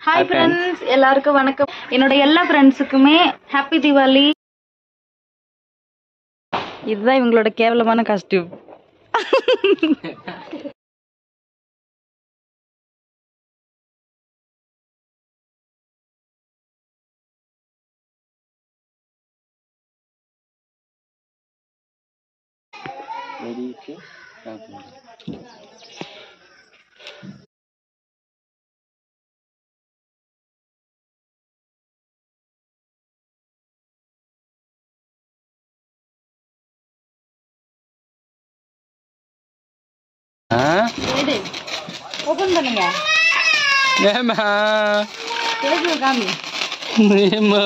Hi friends எல்லாருக்கும் வணக்கம் என்னோட எல்லா ஃப்ரெண்ட்ஸுக்குமே ஹாப்பி தீபாவளி இதுதான் இவங்களோட கேவலமான காஸ்டியூம் ஓபன் பண்ணுங்க ஏமா கேக்கு காமி ஏமா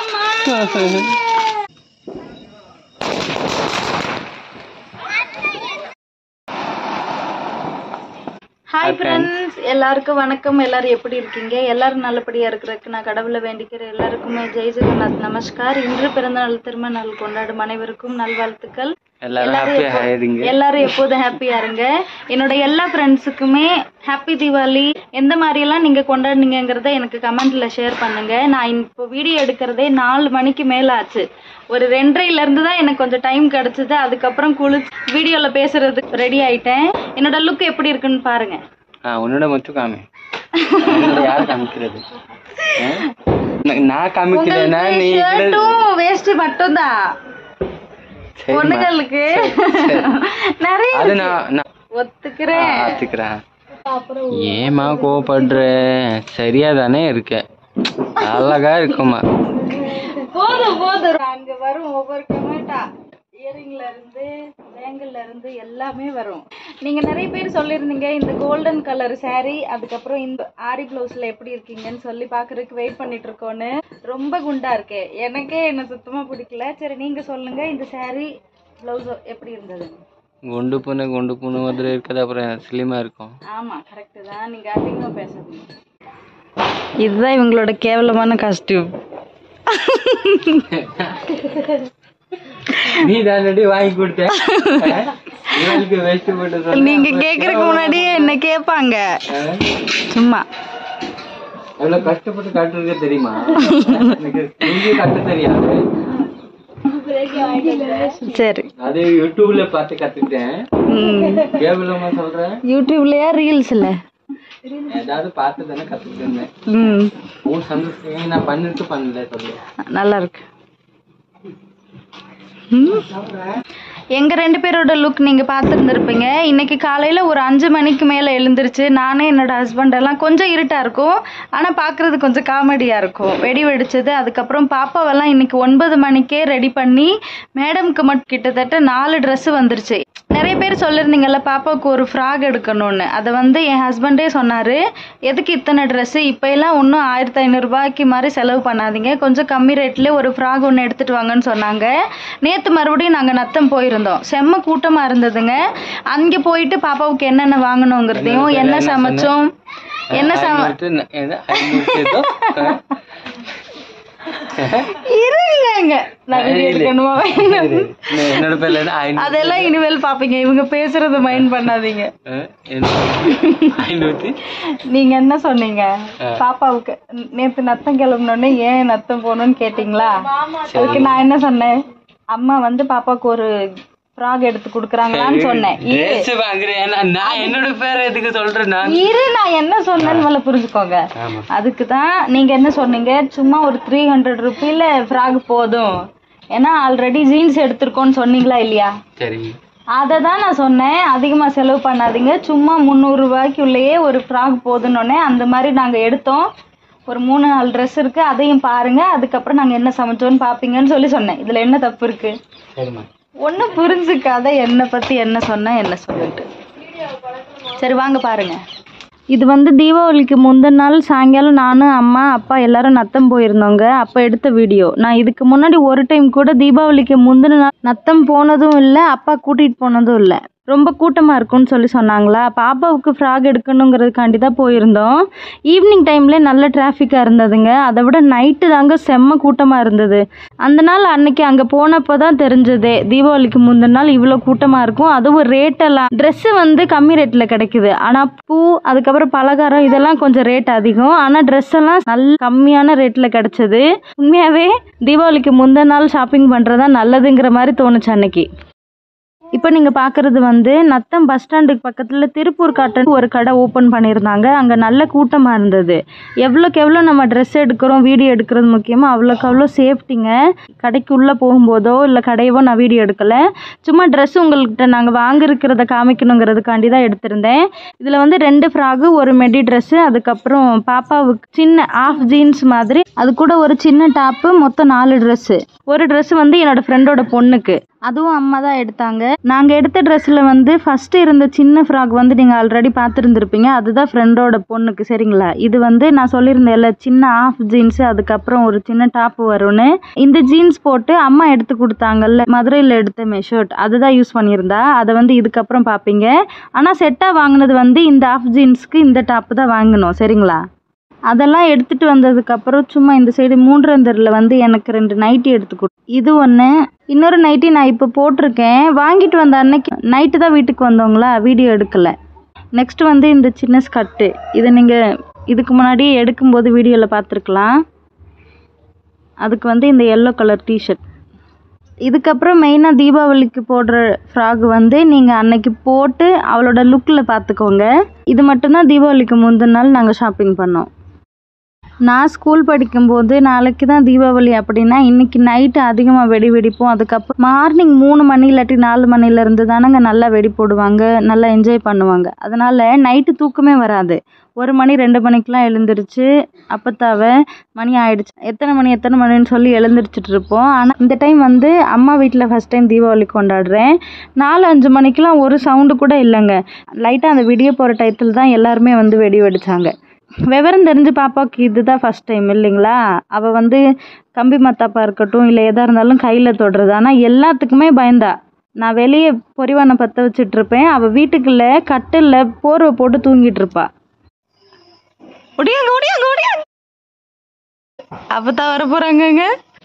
ஹாய் ஃப்ரெண்ட்ஸ் எல்லாருக்கும் வணக்கம் எல்லாரும் எப்படி இருக்கீங்க எல்லாரும் நல்லபடியா இருக்கிறதுக்கு நான் கடவுளை வேண்டிக்கிறேன் எல்லாருக்குமே ஜெய் ஜெகநாத் நமஸ்கார் இன்று பிறந்த நாள் திருமண நாள் கொண்டாடும் அனைவருக்கும் நல்வாழ்த்துக்கள் எல்லாரும் ஹாப்பியா ஆயிருங்க எல்லாரும் எப்போதும் ஹாப்பியா இருங்க என்னோட எல்லா ஃப்ரெண்ட்ஸுக்குமே ஹாப்பி தீபாவளி எந்த மாதிரி எல்லாம் நீங்க கொண்டாடுனீங்கிறத எனக்கு கமெண்ட்ல ஷேர் பண்ணுங்க நான் இப்போ வீடியோ எடுக்கிறதே நாலு மணிக்கு மேல ஆச்சு ஒரு ரெண்டரைல இருந்து தான் எனக்கு கொஞ்சம் டைம் கிடைச்சது அதுக்கப்புறம் குளிச்சு வீடியோல பேசுறதுக்கு ரெடி ஆயிட்டேன் என்னோட லுக் எப்படி இருக்குன்னு பாருங்க ஆ உன்னோட மட்டும் காமி என்னோட யார் காமிக்கிறது ஆ? நான் நான் காமிக்கலன்னா நீ இதுல- ஷர்ட்டும் வேஷ்டி மட்டும்தான் சரிம்மா. பொண்ணுங்களுக்கு நிறைய அது இருக்கு. நான் நான் ஒத்துக்கிறேன் ஆத்துக்கிறேன் ஏமா கோவப்படுற சரியா தானே இருக்க அழகா இருக்குமா போதும் போதும் அங்க வரும் ஒவ்வொரு கமெண்டா இயரிங்ல இருந்து பேங்கிள்ல இருந்து எல்லாமே வரும் நீங்க நிறைய பேர் சொல்லியிருந்தீங்க இந்த கோல்டன் கலர் saree அதுக்கப்புறம் இந்த ஆரி பிளவுஸ்ல எப்படி இருக்கீங்கன்னு சொல்லி பாக்குறதுக்கு வெயிட் பண்ணிட்டு இருக்கோன்னு ரொம்ப குண்டா இருக்கே எனக்கே என்ன சுத்தமா பிடிக்கல சரி நீங்க சொல்லுங்க இந்த saree பிளவுஸ் எப்படி இருந்தது குண்டு பூனை குண்டு பூனை மாதிரி இருக்குது அப்புறம் ஸ்லிமா இருக்கும் ஆமா கரெக்ட் தான் நீங்க அதிகமா பேசாதீங்க இதுதான் இவங்களோட கேவலமான காஸ்டியூம் நீ தானடி வாங்கி கொடுத்த இவளுக்கு வேஸ்ட் போட்டு சொல்ல நீங்க கேக்குறதுக்கு முன்னாடியே என்ன கேட்பாங்க சும்மா எவ்வளவு கஷ்டப்பட்டு கட்டுறது தெரியுமா எனக்கு இங்கே கட்ட தெரியாது சரி அது யூடியூப்ல பார்த்து கத்துக்கிட்டேன் ம். கேவலமா சொல்றேன் யூடியூப்லயா ரீல்ஸ்ல ஏதாவது பார்த்து தானே கத்துக்கிட்டு இருந்தேன் ம் உன் சந்தோஷம் நான் பண்ணிட்டு பண்ணல சொல்லு நல்லா இருக்கு ம். எங்க ரெண்டு பேரோட லுக் நீங்க பார்த்துருந்துருப்பீங்க இன்னைக்கு காலையில ஒரு அஞ்சு மணிக்கு மேல எழுந்திருச்சு நானே என்னோட ஹஸ்பண்ட் எல்லாம் கொஞ்சம் இருட்டா இருக்கும் ஆனா பாக்குறது கொஞ்சம் காமெடியா இருக்கும் வெடி வெடிச்சது அதுக்கப்புறம் பாப்பாவெல்லாம் இன்னைக்கு ஒன்பது மணிக்கே ரெடி பண்ணி மேடம்க்கு மட்டும் கிட்டத்தட்ட நாலு Dress வந்துருச்சு நிறைய பேர் சொல்லியிருந்தீங்கல்ல பாப்பாவுக்கு ஒரு ஃப்ராக் எடுக்கணும்னு அதை வந்து என் ஹஸ்பண்டே சொன்னார் எதுக்கு இத்தனை ட்ரெஸ்ஸு இப்போ எல்லாம் ஒன்றும் ஆயிரத்தி ஐநூறுரூபாய்க்கு மாதிரி செலவு பண்ணாதீங்க கொஞ்சம் கம்மி ரேட்லேயே ஒரு ஃப்ராக் ஒன்று எடுத்துகிட்டு வாங்கன்னு சொன்னாங்க நேற்று மறுபடியும் நாங்கள் நத்தம் போயிருந்தோம் செம்ம கூட்டமாக இருந்ததுங்க அங்கே போயிட்டு பாப்பாவுக்கு என்னென்ன வாங்கணுங்கிறதையும் என்ன சமைச்சோம் என்ன சம ஐநூறு ந- என்ன? ஐநூறு ஏதோ? இருங்க நான் video எடுக்கணுமா இரு. என்னோட பேர்ல என்ன? ஐநூறு அதெல்லாம் இனிமேல் பார்ப்பீங்க இவங்க பேசுறது மைண்ட் பண்ணாதீங்க ஆ, என்ன? ஐநூத்தி நீங்க என்ன சொன்னீங்க பாப்பாவுக்கு நேத்து நத்தம் கிளம்பினோடனே ஏன் நத்தம் போகணும்னு கேட்டீங்களா அதுக்கு நான் என்ன சொன்னேன் அம்மா வந்து பாப்பாவுக்கு ஒரு ஃப்ராக் எடுத்து கொடுக்குறாங்களான்னு சொன்னேன் இரு dress வாங்குறேன் நான் நான் என்னோட பேரை எதுக்கு சொல்றேன் நான் இரு நான் என்ன சொன்னேன்னு முதல்ல புரிஞ்சுக்கோங்க ஆமா அதுக்கு தான் நீங்க என்ன சொன்னீங்க சும்மா ஒரு த்ரீ ஹண்ட்ரட் ருபீல ஃப்ராக் போதும் ஏன்னா ஆல்ரெடி ஜீன்ஸ் எடுத்திருக்கோன்னு சொன்னீங்களா இல்லையா சரி அதை தான் நான் சொன்னேன் அதிகமாக செலவு பண்ணாதீங்க சும்மா முந்நூறு ரூபாய்க்கு உள்ளேயே ஒரு ஃப்ராக் போதுன்னொன்னே அந்த மாதிரி நாங்கள் எடுத்தோம் ஒரு மூணு நாலு ட்ரெஸ் இருக்கு அதையும் பாருங்க அதுக்கப்புறம் நாங்கள் என்ன சமைச்சோன்னு பார்ப்பீங்கன்னு சொல்லி சொன்னேன் இதில் என்ன தப்பு இருக்கு சரிம்மா ஒன்றும் புரிஞ்சுக்காத என்னை பற்றி என்ன சொன்ன என்ன சொல்லிட்டு சரி வாங்க பாருங்க இது வந்து தீபாவளிக்கு முந்தின நாள் சாயங்காலம் நானும் அம்மா அப்பா எல்லாரும் நத்தம் போயிருந்தோங்க அப்போ எடுத்த வீடியோ நான் இதுக்கு முன்னாடி ஒரு டைம் கூட தீபாவளிக்கு முந்தின நாள் நத்தம் போனதும் இல்லை அப்பா கூட்டிகிட்டு போனதும் இல்லை ரொம்ப கூட்டமாக இருக்கும்னு சொல்லி சொன்னாங்களா பாப்பாவுக்கு ஃப்ராக் எடுக்கணுங்கிறதுக்காண்டி தான் போயிருந்தோம் ஈவினிங் டைமில் நல்ல டிராஃபிக்காக இருந்ததுங்க அதை விட நைட்டு தாங்க செம்ம கூட்டமாக இருந்தது அந்த நாள் அன்னைக்கு அங்கே போனப்போ தான் தெரிஞ்சதே தீபாவளிக்கு முந்தின நாள் இவ்வளோ கூட்டமாக இருக்கும் அதுவும் ரேட்டெல்லாம் ட்ரெஸ்ஸு வந்து கம்மி ரேட்டில் கிடைக்குது ஆனால் பூ அதுக்கப்புறம் பலகாரம் இதெல்லாம் கொஞ்சம் ரேட் அதிகம் ஆனால் ட்ரெஸ் எல்லாம் நல்ல கம்மியான ரேட்டில் கிடைச்சது உண்மையாகவே தீபாவளிக்கு முந்தின நாள் ஷாப்பிங் பண்ணுறது தான் நல்லதுங்கிற மாதிரி தோணுச்சு அன்னைக்கு இப்போ நீங்கள் பார்க்குறது வந்து நத்தம் பஸ் ஸ்டாண்டுக்கு பக்கத்தில் திருப்பூர் காட்டன் ஒரு கடை ஓப்பன் பண்ணியிருந்தாங்க அங்கே நல்ல கூட்டமாக இருந்தது எவ்வளோக்கு எவ்வளோ நம்ம ட்ரெஸ் எடுக்கிறோம் வீடியோ எடுக்கிறது முக்கியமோ அவ்வளோக்கு அவ்வளோ சேஃப்டிங்க கடைக்கு உள்ளே போகும்போதோ இல்லை கடையவோ நான் வீடியோ எடுக்கலை சும்மா ட்ரெஸ் உங்கள்கிட்ட நாங்கள் வாங்கிருக்கிறத காமிக்கணுங்கிறதுக்காண்டி தான் எடுத்திருந்தேன் இதில் வந்து ரெண்டு ஃப்ராகு ஒரு மெடி ட்ரெஸ்ஸு அதுக்கப்புறம் பாப்பாவுக்கு சின்ன ஆஃப் ஜீன்ஸ் மாதிரி அது கூட ஒரு சின்ன டாப்பு மொத்தம் நாலு ட்ரெஸ்ஸு ஒரு ட்ரெஸ் வந்து என்னோட ஃப்ரெண்டோட பொண்ணுக்கு அதுவும் அம்மா தான் எடுத்தாங்க நாங்கள் எடுத்த ட்ரெஸ்ஸில் வந்து ஃபஸ்ட்டு இருந்த சின்ன ஃப்ராக் வந்து நீங்கள் ஆல்ரெடி பார்த்துருந்துருப்பீங்க அதுதான் ஃப்ரெண்டோட பொண்ணுக்கு சரிங்களா இது வந்து நான் சொல்லியிருந்தேன்ல சின்ன ஆஃப் ஜீன்ஸு அதுக்கப்புறம் ஒரு சின்ன டாப் வரும்னு இந்த ஜீன்ஸ் போட்டு அம்மா எடுத்து கொடுத்தாங்கல்ல மதுரையில் எடுத்த மெஷர்ட் அதுதான் யூஸ் பண்ணியிருந்தா அதை வந்து இதுக்கப்புறம் பார்ப்பீங்க ஆனால் செட்டாக வாங்கினது வந்து இந்த ஆஃப் ஜீன்ஸ்க்கு இந்த டாப்பு தான் வாங்கினோம் சரிங்களா அதெல்லாம் எடுத்துட்டு வந்ததுக்கப்புறம் சும்மா இந்த சைடு மூன்றந்தரில் வந்து எனக்கு ரெண்டு நைட்டி எடுத்து கொடு இது ஒன்று இன்னொரு நைட்டி நான் இப்போ போட்டிருக்கேன் வாங்கிட்டு வந்த அன்னைக்கு நைட்டு தான் வீட்டுக்கு வந்தவங்களா வீடியோ எடுக்கலை நெக்ஸ்ட் வந்து இந்த சின்ன ஸ்கர்ட்டு இதை நீங்கள் இதுக்கு முன்னாடி எடுக்கும்போது வீடியோவில் பார்த்துருக்கலாம் அதுக்கு வந்து இந்த எல்லோ கலர் டிஷர்ட் இதுக்கப்புறம் மெயினாக தீபாவளிக்கு போடுற ஃப்ராக் வந்து நீங்கள் அன்னைக்கு போட்டு அவளோட லுக்கில் பார்த்துக்கோங்க இது மட்டும்தான் தீபாவளிக்கு முந்தின நாள் நாங்கள் ஷாப்பிங் பண்ணோம் நான் ஸ்கூல் படிக்கும்போது நாளைக்கு தான் தீபாவளி அப்படின்னா இன்னைக்கு நைட்டு அதிகமாக வெடி வெடிப்போம் அதுக்கப்புறம் மார்னிங் மூணு மணி இல்லாட்டி நாலு மணிலேருந்து தானங்க நல்லா வெடி போடுவாங்க நல்லா என்ஜாய் பண்ணுவாங்க அதனால் நைட்டு தூக்கமே வராது ஒரு மணி ரெண்டு மணிக்கெலாம் எழுந்திருச்சு அப்பத்தாவை மணி ஆயிடுச்சு எத்தனை மணி எத்தனை மணின்னு சொல்லி எழுந்திரிச்சிட்டு இருப்போம் ஆனால் இந்த டைம் வந்து அம்மா வீட்டில் ஃபஸ்ட் டைம் தீபாவளி கொண்டாடுறேன் நாலு அஞ்சு மணிக்கெலாம் ஒரு சவுண்டு கூட இல்லைங்க லைட்டாக அந்த விடிய போகிற டயத்தில் தான் எல்லாருமே வந்து வெடி வெடிச்சாங்க விவரம் தெரிஞ்சு பாப்பாவுக்கு இதுதான் ஃபஸ்ட் டைம் இல்லைங்களா அவள் வந்து கம்பி மத்தாப்பா இருக்கட்டும் இல்லை எதாக இருந்தாலும் கையில் தொடுறது ஆனால் எல்லாத்துக்குமே பயந்தா நான் வெளியே பொரிவானை பற்ற வச்சுட்டு இருப்பேன் அவள் வீட்டுக்குள்ள கட்டிலில் போர்வை போட்டு தூங்கிட்டு இருப்பா ஒடியாங்க ஒடியாங்க ஒடியாங்க அப்பதான் வர போறாங்கங்க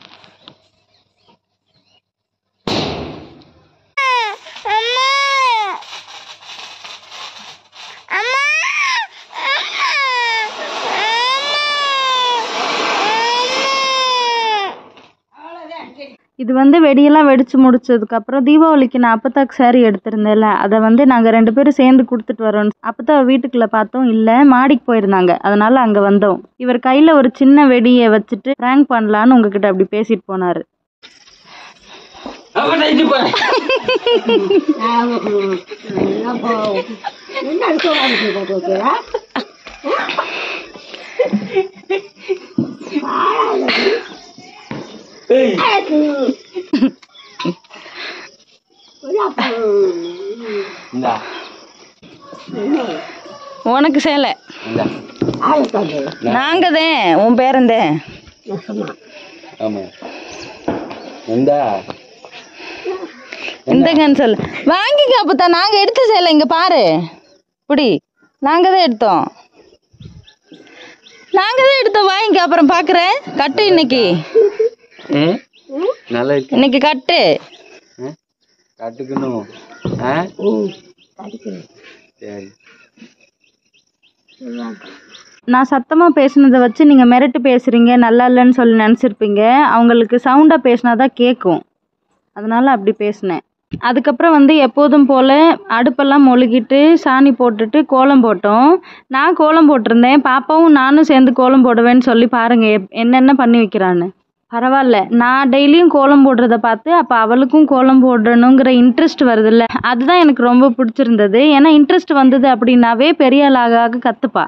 இது வந்து வெடியெல்லாம் வெடிச்சு முடிச்சதுக்கப்புறம் தீபாவளிக்கு நான் அப்பத்தாக்கு saree எடுத்திருந்தேன்ல அதை வந்து நாங்கள் ரெண்டு பேரும் சேர்ந்து கொடுத்துட்டு வரோம் அப்பத்தா வீட்டுக்குள்ள பார்த்தோம் இல்லை மாடிக்கு போயிருந்தாங்க அதனால அங்கே வந்தோம் இவர் கையில் ஒரு சின்ன வெடியை வச்சுட்டு ப்ராங்க் பண்ணலான்னு உங்ககிட்ட அப்படி பேசிட்டு போனார் இந்தா உனக்கு சேலை இந்தா நாங்கள் தான் உன் பேரந்தேன் ஆமா இந்தா இந்தங்கன்னு சொல்லு வாங்கிக்க அப்பத்தா நாங்கள் எடுத்த சேலை இங்கே பாரு இப்படி நாங்கள் தான் எடுத்தோம் நாங்கள் தான் எடுத்தோம் வாங்கிக்க அப்புறம் பார்க்குறேன் கட்டு இன்னைக்கு ஏ நல்லா இருக்கு இன்னைக்கு கட்டு ஆ? கட்டுக்கணும் ஆ சரி நான் சத்தமாக பேசுனதை வச்சு நீங்கள் மிரட்டு பேசுகிறீங்க நல்லா இல்லைன்னு சொல்லி நினச்சிருப்பீங்க அவங்களுக்கு சவுண்டாக பேசினா தான் கேட்கும் அதனால அப்படி பேசினேன் அதுக்கப்புறம் வந்து எப்போதும் போல் அடுப்பெல்லாம் மொழுகிட்டு சாணி போட்டுட்டு கோலம் போட்டோம் நான் கோலம் போட்டிருந்தேன் பாப்பாவும் நானும் சேர்ந்து கோலம் போடுவேன்னு சொல்லி பாருங்க எப்- என்னென்ன பண்ணி வைக்கிறான்னு பரவாயில்ல நான் டெய்லியும் கோலம் போடுறத பார்த்து அப்போ அவளுக்கும் கோலம் போடணுங்கிற இன்ட்ரெஸ்ட் வருதுல்ல அதுதான் எனக்கு ரொம்ப பிடிச்சிருந்தது ஏன்னா இன்ட்ரெஸ்ட் வந்தது அப்படின்னாவே பெரிய ஆள் ஆக ஆக கற்றுப்பா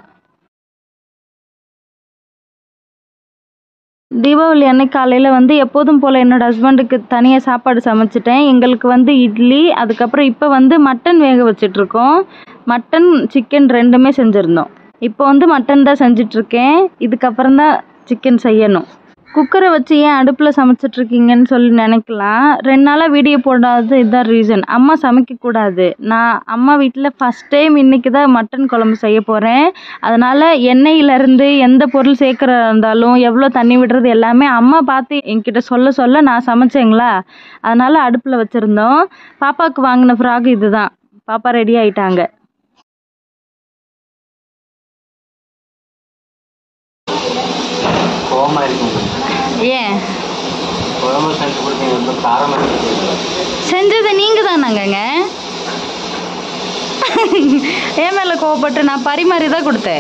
தீபாவளி அன்னைக்கு காலையில் வந்து எப்போதும் போல் என்னோட ஹஸ்பண்டுக்கு தனியாக சாப்பாடு சமைச்சிட்டேன் எங்களுக்கு வந்து இட்லி அதுக்கப்புறம் இப்போ வந்து மட்டன் வேக வச்சிட்ருக்கோம் மட்டன் சிக்கன் ரெண்டுமே செஞ்சுருந்தோம் இப்போ வந்து மட்டன் தான் செஞ்சிட்ருக்கேன் இதுக்கப்புறம் தான் சிக்கன் செய்யணும் குக்கரை வச்சு ஏன் அடுப்பில் சமைச்சிட்ருக்கீங்கன்னு சொல்லி நினைக்கலாம் ரெண்டு நாளாக வீடியோ போடாதது இதுதான் ரீசன் அம்மா சமைக்கக்கூடாது நான் அம்மா வீட்டில் ஃபஸ்ட் டைம் இன்றைக்கி தான் மட்டன் குழம்பு செய்ய போகிறேன் அதனால் எண்ணெயிலேருந்து எந்த பொருள் சேர்க்குறதா இருந்தாலும் எவ்வளோ தண்ணி விடுறது எல்லாமே அம்மா பார்த்து என்கிட்ட சொல்ல சொல்ல நான் சமைச்சேங்களா அதனால் அடுப்பில் வச்சுருந்தோம் பாப்பாவுக்கு வாங்கின ஃப்ராக் இதுதான் பாப்பா ரெடி ஆயிட்டாங்க கோவமா இருக்கு உங்களுக்கு ஏன் குழம்பு செஞ்சு கொடுத்தீங்க ரொம்ப காரமா இருக்கு செஞ்சது நீங்கள் தானாங்கங்க என் மேலே கோவப்பட்டு நான் பரிமாறி தான் கொடுத்தேன்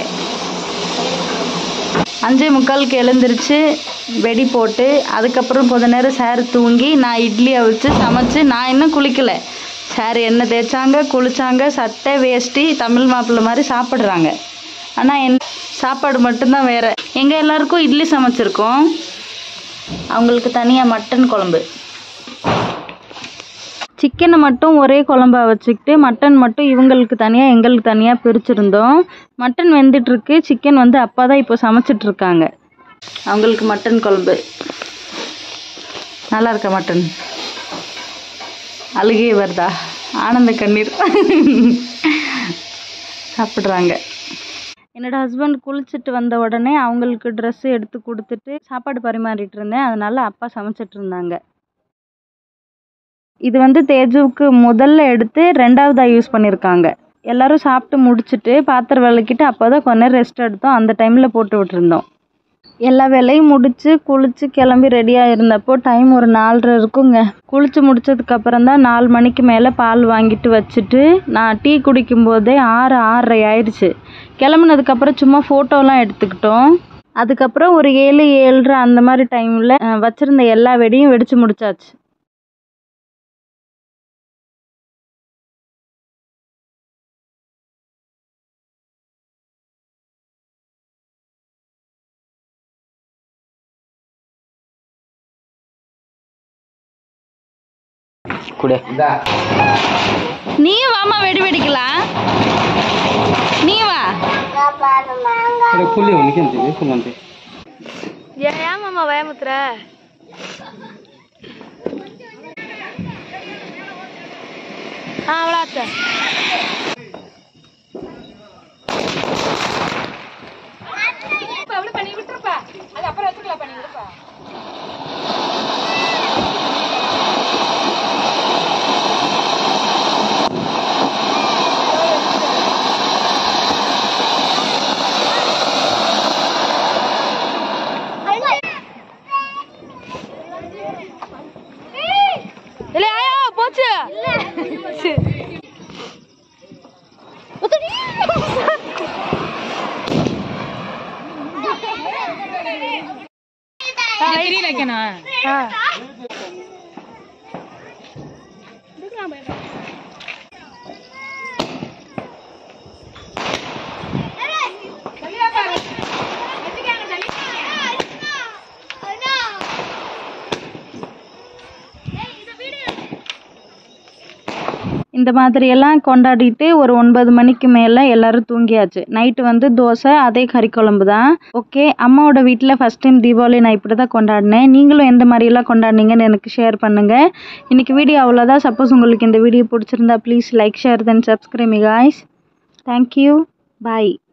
அஞ்சே முக்காலுக்கு எழுந்திருச்சு வெடி போட்டு அதுக்கப்புறம் கொஞ்ச நேரம் சார் தூங்கி நான் இட்லி அவிச்சு சமைச்சு நான் இன்னும் குளிக்கல சார் எண்ணெய் தேய்ச்சாங்க குளிச்சாங்க சட்டை வேஷ்டி தமிழ் மாப்பிள்ளை மாதிரி சாப்பிட்றாங்க ஆனால் என் சாப்பாடு மட்டும்தான் வேறு எங்கள் எல்லாருக்கும் இட்லி சமைச்சிருக்கோம் அவங்களுக்கு தனியாக மட்டன் குழம்பு சிக்கனை மட்டும் ஒரே குழம்பா வச்சுக்கிட்டு மட்டன் மட்டும் இவங்களுக்கு தனியாக எங்களுக்கு தனியாக பிரிச்சிருந்தோம் மட்டன் வெந்துட்டுருக்கு சிக்கன் வந்து அப்பா தான் இப்போ சமைச்சிட்ருக்காங்க அவங்களுக்கு மட்டன் குழம்பு நல்லா இருக்கா மட்டன் அழுகே வருதா ஆனந்த கண்ணீர் சாப்பிட்றாங்க என்னோட ஹஸ்பண்ட் குளிச்சுட்டு வந்த உடனே அவங்களுக்கு ட்ரெஸ் எடுத்து கொடுத்துட்டு சாப்பாடு பரிமாறிட்டு இருந்தேன் அதனால அப்பா சமைச்சிட்டு இருந்தாங்க இது வந்து தேஜுவுக்கு முதல்ல எடுத்து ரெண்டாவதாக யூஸ் பண்ணியிருக்காங்க எல்லாரும் சாப்பிட்டு முடிச்சுட்டு பாத்திரம் விளக்கிட்டு அப்போ தான் கொஞ்ச நேரம் ரெஸ்ட் எடுத்தோம் அந்த டைமில் போட்டு விட்டுருந்தோம் எல்லா வேலையும் முடிச்சு குளிச்சு கிளம்பி ரெடியாக இருந்தப்போ டைம் ஒரு நாலரை இருக்குங்க குளிச்சு முடிச்சதுக்கப்புறம் தான் நாலு மணிக்கு மேலே பால் வாங்கிட்டு வச்சுட்டு நான் டீ குடிக்கும்போதே ஆறு ஆறரை ஆயிடுச்சு கிளம்புனதுக்கப்புறம் சும்மா ஃபோட்டோலாம் எடுத்துக்கிட்டோம் அதுக்கப்புறம் ஒரு ஏழு ஏழரை அந்த மாதிரி டைமில் வச்சுருந்த எல்லா வெடியும் வெடிச்சு முடிச்சாச்சு குடு நீயும் வாமா வெடி வெடிக்கலாம் நீ வா ஃபுல்லி உனக்கு ఎంత ఫుల్ అంతే ஏமாமா பயமுத்துற ஆ அவ்வளோ இல்லை ஆயா போச்சு இந்த மாதிரியெல்லாம் கொண்டாடிட்டு ஒரு ஒன்பது மணிக்கு மேலே எல்லாரும் தூங்கியாச்சு நைட்டு வந்து தோசை அதே கறி குழம்பு தான் ஓகே அம்மாவோட வீட்டில் ஃபஸ்ட் டைம் தீபாவளி நான் இப்படி தான் கொண்டாடினேன் நீங்களும் எந்த மாதிரியெல்லாம் கொண்டாடினீங்கன்னு எனக்கு ஷேர் பண்ணுங்கள் இன்றைக்கி வீடியோ அவ்வளோதான் சப்போஸ் உங்களுக்கு இந்த வீடியோ பிடிச்சிருந்தா please like share then subscribe guys thank you bye